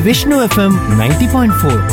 Vishnu FM ninety point four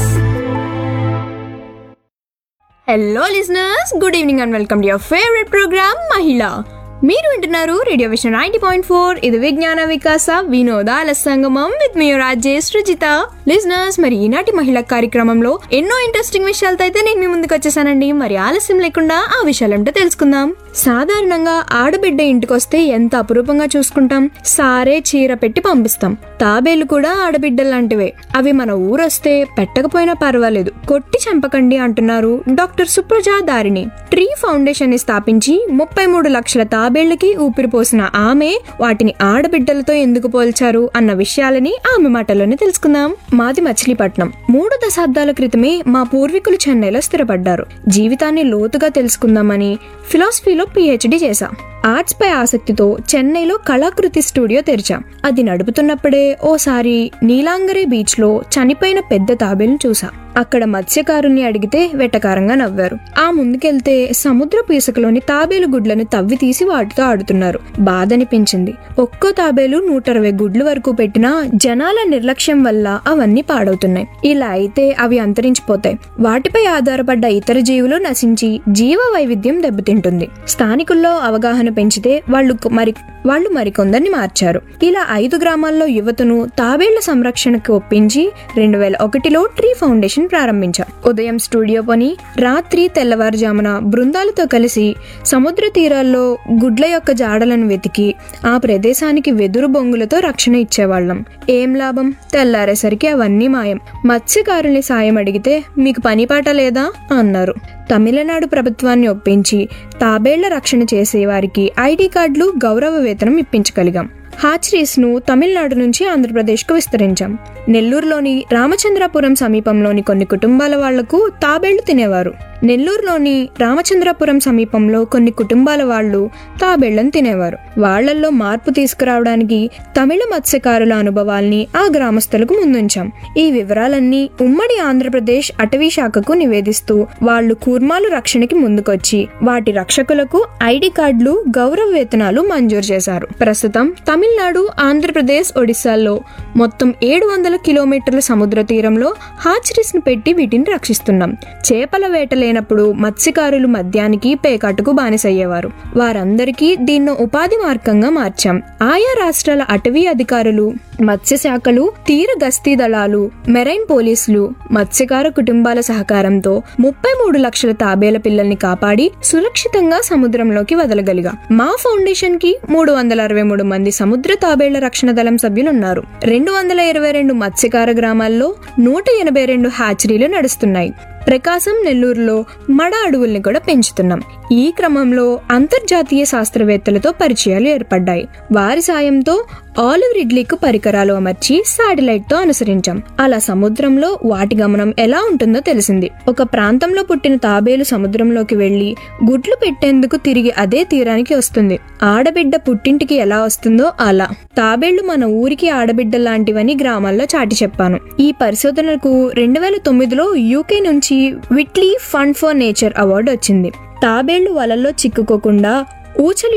hello listeners good evening and welcome to your favourite programme మహిళ మీరు వింటున్నారు radio Vishnu ninety point four ఇది విజ్ఞాన వికాస వినోదాల సంగమం విత్ మీ రాజేష్ రుజిత లిజనర్స్ మరి ఈనాటి మహిళా కార్యక్రమంలో ఎన్నో ఇంట్రెస్టింగ్ విషయాలతో అయితే నేను మీ ముందుకు వచ్చేసానండి మరి ఆలస్యం లేకుండా ఆ విషయాలంటో తెలుసుకుందాం సాధారణంగా ఆడబిడ్డ ఇంటికొస్తే ఎంత అపురూపంగా చూసుకుంటాం సారే చీర పెట్టి పంపిస్తాం తాబేలు కూడా ఆడబిడ్డలు లాంటివే అవి మన ఊరొస్తే పెట్టకపోయినా పర్వాలేదు కొట్టి చంపకండి అంటున్నారు డాక్టర్ సుప్రజా దారిని ట్రీ ఫౌండేషన్ ని స్థాపించి ముప్పై మూడు లక్షల తాబేళ్లకి ఊపిరిపోసిన ఆమె వాటిని ఆడబిడ్డలతో ఎందుకు పోల్చారు అన్న విషయాలని ఆమె మాటల్లోనే తెలుసుకుందాం మాది మచిలీపట్నం మూడు దశాబ్దాల క్రితమే మా పూర్వీకులు చెన్నైలో స్థిరపడ్డారు జీవితాన్ని లోతుగా తెలుసుకుందామని ఫిలాసఫీలో పిహెచ్డి చేశా ఆర్ట్స్ పై ఆసక్తితో చెన్నైలో కళాకృతి స్టూడియో తెరిచాం అది నడుపుతున్నప్పుడే ఓసారి నీలాంగరే బీచ్ లో చనిపోయిన పెద్ద తాబేలును చూసా అక్కడ మత్స్యకారుల్ని అడిగితే వెటకారంగా నవ్వారు ఆ ముందుకెళ్తే సముద్రపు ఇసుకలోని తాబేలు గుడ్లను తవ్వి తీసి వాటితో ఆడుతున్నారు బాధనిపించింది ఒక్కో తాబేలు నూట అరవై గుడ్లు వరకు పెట్టినా జనాల నిర్లక్ష్యం వల్ల అవన్నీ పాడవుతున్నాయి ఇలా అయితే అవి అంతరించిపోతాయి వాటిపై ఆధారపడ్డ ఇతర జీవులు నశించి జీవ వైవిధ్యం దెబ్బతింటుంది స్థానికుల్లో అవగాహన పెంచితే వాళ్ళు కు- మరి వాళ్ళు మరికొందరిని మార్చారు ఇలా ఐదు గ్రామాల్లో యువతను తాబేళ్ల సంరక్షణకు ఒప్పించి రెండు వేల ఒకటిలో ట్రీ ఫౌండేషన్ ప్రారంభించా ఉదయం స్టూడియో పని రాత్రి తెల్లవారుజామున బృందాలతో కలిసి సముద్ర తీరాల్లో గుడ్ల యొక్క జాడలను వెతికి ఆ ప్రదేశానికి వెదురు బొంగులతో రక్షణ ఇచ్చేవాళ్ళం ఏం లాభం తెల్లారేసరికి అవన్నీ మాయం మత్స్యకారుల్ని సాయం అడిగితే మీకు పని పాట లేదా అన్నారు తమిళనాడు ప్రభుత్వాన్ని ఒప్పించి తాబేళ్ల రక్షణ చేసే వారికి ఐడి కార్డులు గౌరవ వేతనం ఇప్పించగలిగాం హాచరీస్ ను తమిళనాడు నుంచి ఆంధ్రప్రదేశ్కు విస్తరించాం నెల్లూరులోని రామచంద్రాపురం సమీపంలోని కొన్ని కుటుంబాల వాళ్లకు తాబేళ్లు తినేవారు నెల్లూరులోని రామచంద్రాపురం సమీపంలో కొన్ని కుటుంబాల వాళ్ళు తాబేళ్లను తినేవారు వాళ్లల్లో మార్పు తీసుకురావడానికి తమిళ మత్స్యకారుల అనుభవాల్ని ఆ గ్రామస్తులకు ముందుంచాం ఈ వివరాలన్నీ ఉమ్మడి ఆంధ్రప్రదేశ్ అటవీ శాఖకు నివేదిస్తూ వాళ్ళు కూర్మాలు రక్షణకి ముందుకొచ్చి వాటి రక్షకులకు ఐడి కార్డులు గౌరవ వేతనాలు మంజూరు చేశారు ప్రస్తుతం తమిళనాడు ఆంధ్రప్రదేశ్ ఒడిశాల్లో మొత్తం ఏడు వందల కిలోమీటర్ల సముద్ర తీరంలో హాచరీస్ ను పెట్టి వీటిని రక్షిస్తున్నాం చేపల వేట లేనప్పుడు మత్స్యకారులు మద్యానికి పేకాటుకు బానిసయ్యేవారు వారందరికీ దీన్నో ఉపాధి మార్గంగా మార్చాం ఆయా రాష్ట్రాల అటవీ అధికారులు మత్స్యశాఖలు తీర గస్తీ దళాలు మెరైన్ పోలీసులు మత్స్యకార కుటుంబాల సహకారంతో ముప్పై మూడు లక్షల తాబేల పిల్లల్ని కాపాడి సురక్షితంగా సముద్రంలోకి వదలగలిగా మా ఫౌండేషన్ కి మూడు వందల అరవై మూడు మంది సముద్ర తాబేళ్ల రక్షణ దళం సభ్యులున్నారు రెండు వందల ఇరవై రెండు మత్స్యకార గ్రామాల్లో నూట ఎనభై రెండు హ్యాచరీలు నడుస్తున్నాయి ప్రకాశం నెల్లూరులో మడ అడవుల్ని కూడా పెంచుతున్నాం ఈ క్రమంలో అంతర్జాతీయ శాస్త్రవేత్తలతో పరిచయాలు ఏర్పడ్డాయి వారి సాయంతో ఆలివ్ రిడ్లీకు పరికరాలు అమర్చి శాటిలైట్ తో అనుసరించాం అలా సముద్రంలో వాటి గమనం ఎలా ఉంటుందో తెలిసింది ఒక ప్రాంతంలో పుట్టిన తాబేలు సముద్రంలోకి వెళ్లి గుడ్లు పెట్టేందుకు తిరిగి అదే తీరానికి వస్తుంది ఆడబిడ్డ పుట్టింటికి ఎలా వస్తుందో అలా తాబేళ్లు మన ఊరికి ఆడబిడ్డ లాంటివని గ్రామాల్లో చాటి చెప్పాను ఈ పరిశోధనలకు రెండు వేల తొమ్మిదిలో యూకే నుంచి Whitley fund for nature award వచ్చింది తాబేళ్లు వలల్లో చిక్కుకోకుండా ఊచలు